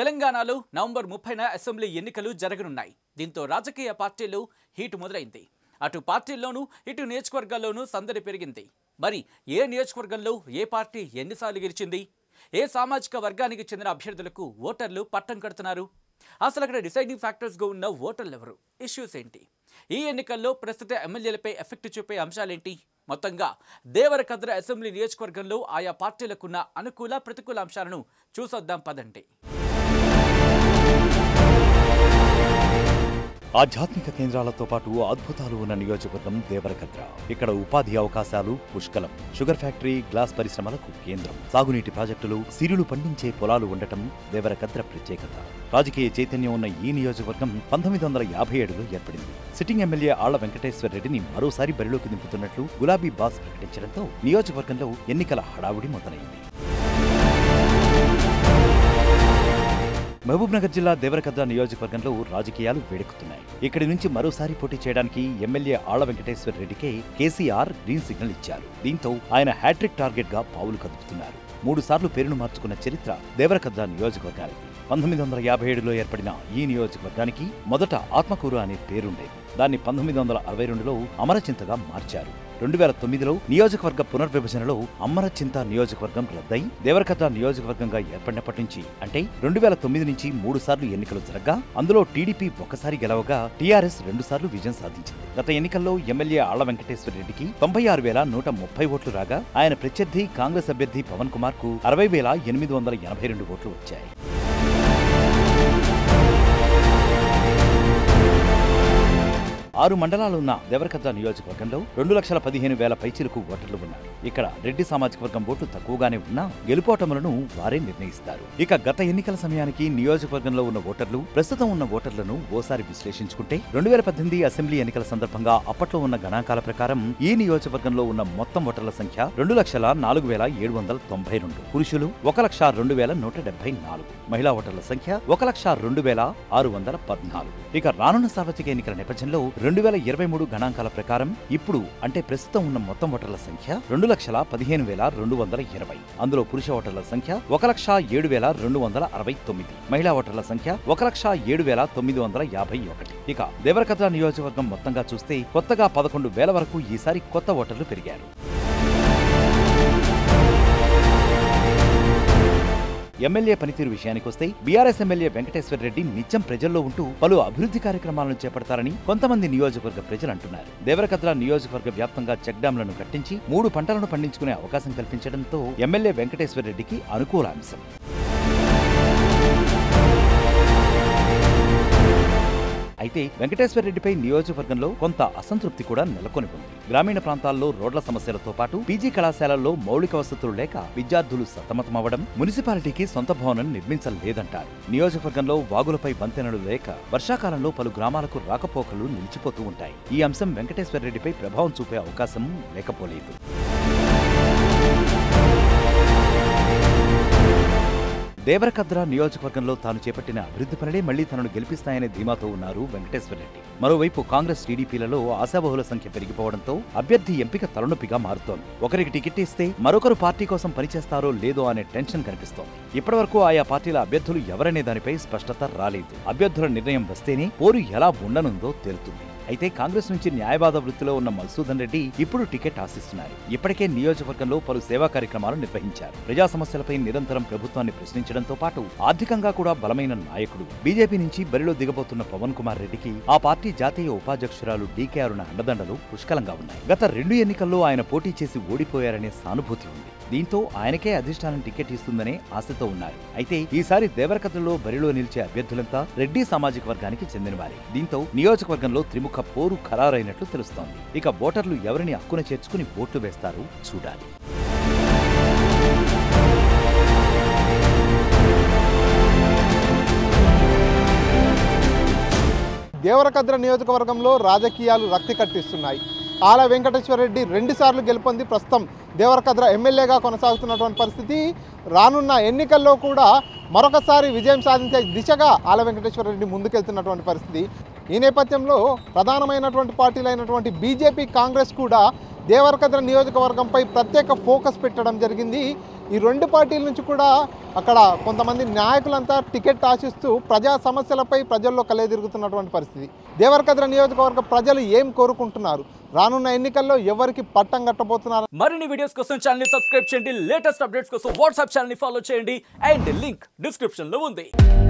తెలంగాణలో నవంబర్ ముప్పైన అసెంబ్లీ ఎన్నికలు జరగనున్నాయి దీంతో రాజకీయ పార్టీలు హీటు మొదలైంది అటు పార్టీల్లోనూ ఇటు నియోజకవర్గాల్లోనూ సందడి పెరిగింది మరి ఏ నియోజకవర్గంలో ఏ పార్టీ ఎన్నిసార్లు గెలిచింది ఏ సామాజిక వర్గానికి చెందిన అభ్యర్థులకు ఓటర్లు పట్టం కడుతున్నారు అసలు అక్కడ డిసైడింగ్ ఫ్యాక్టర్స్గా ఉన్న ఓటర్లు ఎవరు ఇష్యూస్ ఏంటి ఈ ఎన్నికల్లో ప్రస్తుత ఎమ్మెల్యేలపై ఎఫెక్ట్ చూపే అంశాలేంటి మొత్తంగా దేవరకద్ర అసెంబ్లీ నియోజకవర్గంలో ఆయా పార్టీలకున్న అనుకూల ప్రతికూల అంశాలను చూసొద్దాం పదండి ఆధ్యాత్మిక కేంద్రాలతో పాటు అద్భుతాలు ఉన్న నియోజకవర్గం దేవరకద్ర ఇక్కడ ఉపాధి అవకాశాలు పుష్కలం షుగర్ ఫ్యాక్టరీ గ్లాస్ పరిశ్రమలకు కేంద్రం సాగునీటి ప్రాజెక్టులు సిరులు పండించే పొలాలు ఉండటం దేవరకద్ర ప్రత్యేకత రాజకీయ చైతన్యం ఉన్న ఈ నియోజకవర్గం పంతొమ్మిది వందల యాభై ఏడులో ఏర్పడింది సిట్టింగ్ ఎమ్మెల్యే ఆళ్ల వెంకటేశ్వర రెడ్డిని మరోసారి బరిలోకి దింపుతున్నట్లు గులాబీ బాస్ ప్రకటించడంతో నియోజకవర్గంలో ఎన్నికల హడావుడి మొదలైంది మహబూబ్ నగర్ జిల్లా దేవరకద్ర నియోజకవర్గంలో రాజకీయాలు వేడెక్కుతున్నాయి ఇక్కడి నుంచి మరోసారి పోటీ చేయడానికి ఎమ్మెల్యే ఆళ్ల వెంకటేశ్వర రెడ్డికే కేసీఆర్ గ్రీన్ సిగ్నల్ ఇచ్చారు దీంతో ఆయన హ్యాట్రిక్ టార్గెట్ గా పావులు కదుపుతున్నారు మూడు సార్లు పేరును మార్చుకున్న చరిత్ర దేవరకద్ర నియోజకవర్గానికి పంతొమ్మిది వందల యాభై ఏడులో ఏర్పడిన ఈ నియోజకవర్గానికి మొదట ఆత్మకూరు అనే పేరుండేది దాన్ని పంతొమ్మిది వందల అరవై రెండులో అమరచింతగా మార్చారు రెండు వేల తొమ్మిదిలో నియోజకవర్గ పునర్విభజనలో అమ్మరచింత నియోజకవర్గం రద్దై దేవరకథ నియోజకవర్గంగా ఏర్పడినప్పటి నుంచి అంటే రెండు వేల తొమ్మిది నుంచి మూడు సార్లు ఎన్నికలు జరగ్గా అందులో టీడీపీ ఒకసారి గెలవగా టీఆర్ఎస్ రెండు సార్లు విజయం సాధించింది గత ఎన్నికల్లో ఎమ్మెల్యే ఆళ్ల వెంకటేశ్వర రెడ్డికి తొంభై ఆరు వేల నూట ముప్పై ఓట్లు రాగా ఆయన ప్రత్యర్థి కాంగ్రెస్ అభ్యర్థి పవన్ కుమార్ కు అరవై వేల ఎనిమిది వందల ఎనభై రెండు ఓట్లు వచ్చాయి ఆరు మండలాలున్న దేవరకద్ర నియోజకవర్గంలో రెండు లక్షల పదిహేను వేల పైచిలకు ఓటర్లు ఉన్నారు ఇక్కడ రెడ్డి సామాజిక వర్గం ఓట్లు తక్కువగానే ఉన్నా గెలుపోటములను వారే నిర్ణయిస్తారు ఇక గత ఎన్నికల సమయానికి నియోజకవర్గంలో ఉన్న ఓటర్లు ప్రస్తుతం ఉన్న ఓటర్లను ఓసారి విశ్లేషించుకుంటే రెండు వేల పద్దెనిమిది అసెంబ్లీ ఎన్నికల సందర్భంగా అప్పట్లో ఉన్న గణాంకాల ప్రకారం ఈ నియోజకవర్గంలో ఉన్న మొత్తం ఓటర్ల సంఖ్య రెండు లక్షల నాలుగు వేల ఏడు వందల తొంభై రెండు పురుషులు ఒక లక్ష రెండు వేల నూట డెబ్బై నాలుగు మహిళా ఓటర్ల సంఖ్య ఒక లక్ష రెండు వేల ఆరు వందల పద్నాలుగు ఇక రానున్న సార్వత్రిక ఎన్నికల నేపథ్యంలో రెండు వేల ఇరవై మూడు గణాంకాల ప్రకారం ఇప్పుడు అంటే ప్రస్తుతం ఉన్న మొత్తం ఓటర్ల సంఖ్య రెండు లక్షల పదిహేను వేల రెండు వందల ఇరవై అందులో పురుష ఓటర్ల సంఖ్య ఒక లక్ష ఏడు వేల రెండు వందల అరవై తొమ్మిది మహిళా ఓటర్ల సంఖ్య ఒక లక్ష ఏడు వేల తొమ్మిది వందల యాభై ఒకటి ఇక దేవరకథ నియోజకవర్గం మొత్తంగా చూస్తే కొత్తగా పదకొండు వేల వరకు ఈసారి కొత్త ఓటర్లు పెరిగారు ఎమ్మెల్యే పనితీరు విషయానికొస్తే బీఆర్ఎస్ ఎమ్మెల్యే వెంకటేశ్వర రెడ్డి నిత్యం ప్రజల్లో ఉంటూ పలు అభివృద్ధి కార్యక్రమాలను చేపడతారని కొంతమంది నియోజకవర్గ ప్రజలు అంటున్నారు దేవరకద్ర నియోజకవర్గ వ్యాప్తంగా చెక్ డ్యాంలను కట్టించి మూడు పంటలను పండించుకునే అవకాశం కల్పించడంతో ఎమ్మెల్యే వెంకటేశ్వర రెడ్డికి అనుకూల అంశం అయితే వెంకటేశ్వర రెడ్డిపై నియోజకవర్గంలో కొంత అసంతృప్తి కూడా నెలకొని ఉంది గ్రామీణ ప్రాంతాల్లో రోడ్ల సమస్యలతో పాటు పీజీ కళాశాలల్లో మౌలిక వసతులు లేక విద్యార్థులు సతమతమవడం మున్సిపాలిటీకి సొంత భవనం నిర్మించలేదంటారు నియోజకవర్గంలో వాగులపై వంతెనలు లేక వర్షాకాలంలో పలు గ్రామాలకు రాకపోకలు నిలిచిపోతూ ఉంటాయి ఈ అంశం వెంకటేశ్వర రెడ్డిపై ప్రభావం చూపే అవకాశం లేకపోలేదు దేవరకద్ర నియోజకవర్గంలో తాను చేపట్టిన అభివృద్ధి పనులే మళ్లీ తనను గెలిపిస్తాయనే ధీమాతో ఉన్నారు వెంకటేశ్వర రెడ్డి మరోవైపు కాంగ్రెస్ టీడీపీలలో ఆశాబహుల సంఖ్య పెరిగిపోవడంతో అభ్యర్థి ఎంపిక తలనొప్పిగా మారుతోంది ఒకరికి టికెట్ ఇస్తే మరొకరు పార్టీ కోసం పనిచేస్తారో లేదో అనే టెన్షన్ కనిపిస్తోంది ఇప్పటివరకు ఆయా పార్టీల అభ్యర్థులు ఎవరనే దానిపై స్పష్టత రాలేదు అభ్యర్థుల నిర్ణయం వస్తేనే పోరు ఎలా ఉండనుందో తేలుతుంది అయితే కాంగ్రెస్ నుంచి న్యాయవాద వృత్తిలో ఉన్న మధుసూదన్ రెడ్డి ఇప్పుడు టికెట్ ఆశిస్తున్నారు ఇప్పటికే నియోజకవర్గంలో పలు సేవా కార్యక్రమాలు నిర్వహించారు ప్రజా సమస్యలపై నిరంతరం ప్రభుత్వాన్ని ప్రశ్నించడంతో పాటు ఆర్థికంగా కూడా బలమైన నాయకుడు బీజేపీ నుంచి బరిలో దిగబోతున్న పవన్ కుమార్ రెడ్డికి ఆ పార్టీ జాతీయ ఉపాధ్యక్షురాలు డీకే అరుణ అండదండలు పుష్కలంగా ఉన్నాయి గత రెండు ఎన్నికల్లో ఆయన పోటీ చేసి ఓడిపోయారనే సానుభూతి ఉంది దీంతో ఆయనకే అధిష్టానం టికెట్ ఇస్తుందనే ఆశతో ఉన్నారు అయితే ఈసారి దేవరకథలో బరిలో నిలిచే అభ్యర్థులంతా రెడ్డి సామాజిక వర్గానికి చెందినవారే దీంతో నియోజకవర్గంలో త్రిముఖ పోరు ఖరారైనట్లు తెలుస్తోంది ఇక ఓటర్లు ఎవరిని హక్కున చేర్చుకుని ఓట్లు వేస్తారో చూడాలి దేవరకద్ర నియోజకవర్గంలో రాజకీయాలు రక్తి కట్టిస్తున్నాయి ఆల వెంకటేశ్వరరెడ్డి రెండుసార్లు గెలుపొంది ప్రస్తుతం దేవరకద్ర ఎమ్మెల్యేగా కొనసాగుతున్నటువంటి పరిస్థితి రానున్న ఎన్నికల్లో కూడా మరొకసారి విజయం సాధించే దిశగా ఆల వెంకటేశ్వరరెడ్డి ముందుకెళ్తున్నటువంటి పరిస్థితి ఈ నేపథ్యంలో ప్రధానమైనటువంటి పార్టీలైనటువంటి బీజేపీ కాంగ్రెస్ కూడా దేవరకద్ర నియోజకవర్గంపై ప్రత్యేక ఫోకస్ పెట్టడం జరిగింది ఈ రెండు పార్టీల నుంచి కూడా అక్కడ కొంతమంది నాయకులంతా టికెట్ ఆశిస్తూ ప్రజా సమస్యలపై ప్రజల్లో కలెదిరుగుతున్నటువంటి పరిస్థితి దేవరకద్ర నియోజకవర్గ ప్రజలు ఏం కోరుకుంటున్నారు రానున్న ఎన్నికల్లో ఎవరికి పట్టం కట్టబోతున్నారు మరిన్ని వీడియోస్ కోసం ఛానల్ సబ్స్క్రైబ్ చేయండి లేటెస్ట్ అప్డేట్స్ కోసం వాట్సాప్ ఛానల్ ఫాలో చేయండి అండ్ లింక్ డిస్క్రిప్షన్ లో ఉంది